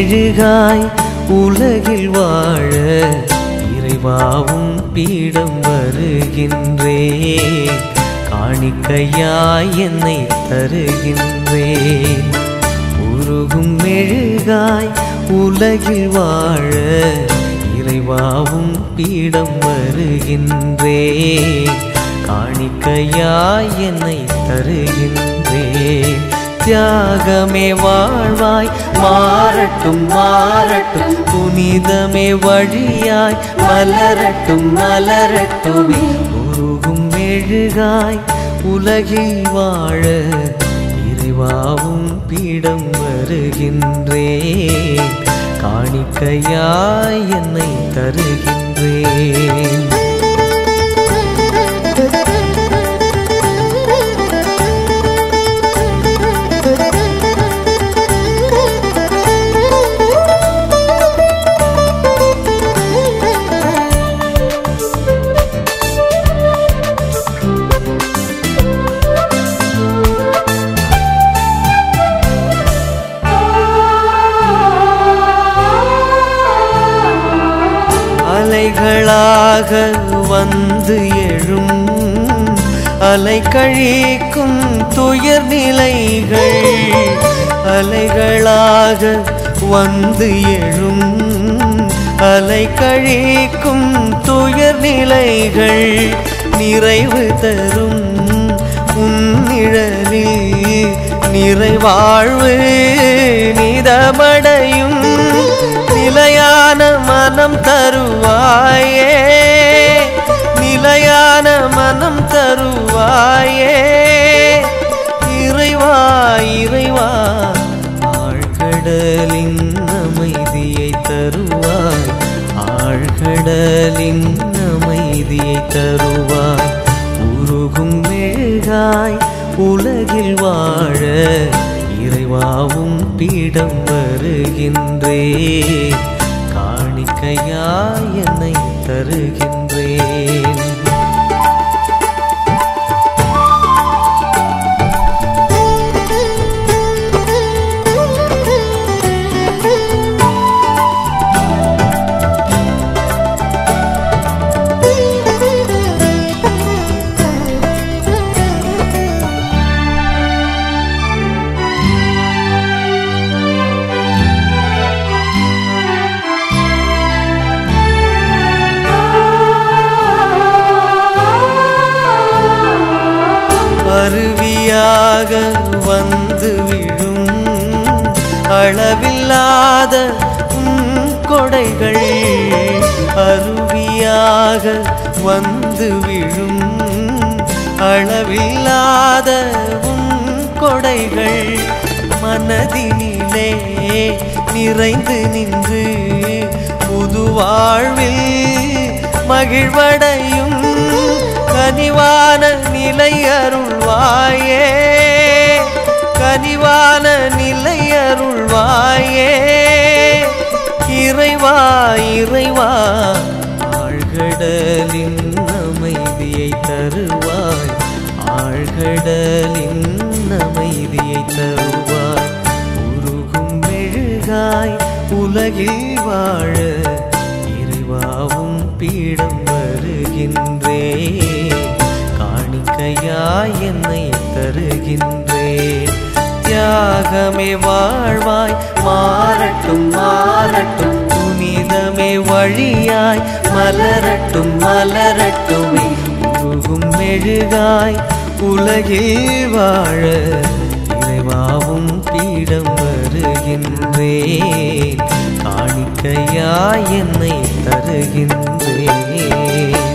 மெழுகாய் உலகில் வாழ இறைவாவும் பீடம் வருகின்றேன் காணிக்கையாய் என்னை தருகின்றேன் உருகும் மெழுகாய் உலகில் வாழ இறைவாவும் பீடம் வருகின்றேன் காணிக்கையாய் என்னை தருகின்றேன் தியாகமே வாழ்வாய் மாறட்டும் மாறட்டும் புனிதமே வழியாய் மலரட்டும் மலரட்டுமே உருகும் மெழுகாய் உலகில் வாழ இறைவாவும் பீடம் வருகின்றேன் காணிக்கையாய் என்னை தருகின்றேன் அலைகளாக வந்து எழும் அலை கழிக்கும் துயர் நிலைகள் அலைகளாக வந்து எழும் அலை கழிக்கும் துயர் நிலைகள் நிறைவு தரும் உன்னிழலில் நிறைவாழ்வு நிதமடையும் நிலையான மனம் தருவாயே நிலையான மனம் தருவாயே இறைவா இறைவா ஆழ்கடலின் அமைதியை தருவாய் ஆழ்கடலின் அமைதியை தருவாய் உருகும் மேகாய் உலகில் வாழ இறைவாவும் பீடம் வருகின்றே காணிக்கையாய் என்னை தருகின்றேன் அருவியாக வந்து விழும் அளவில்லாத உம் கொடைகள் அருவியாக வந்து விழும் அளவில்லாத உம் கொடைகள் மனதினிலே நிறைந்து நின்று புது வாழ்வில் மகிழ்வடையும் கனிவான நிலை அருள்வாயே கனிவான நிலை அருள்வாயே இறைவா இறைவா ஆழ்கடலின் அமைதியை தருவாய் ஆழ்கடலின் அமைதியை தருவாய் உருகும் மெழுகாய் உலகில் வாழ இறைவாவும் பீடம் வருகின்றே காணிக்கையாய் என்னை தருகின்றேன் தியாகமே வாழ்வாய் மாறட்டும் மாறட்டும் புனிதமே வழியாய் மலரட்டும் மலரட்டுமே உருகும் மெழுகாய் உலகில் வாழ இறைவாவும் பீடம் வருகின்றேன் காணிக்கையாய் என்னை தருகின்றேன்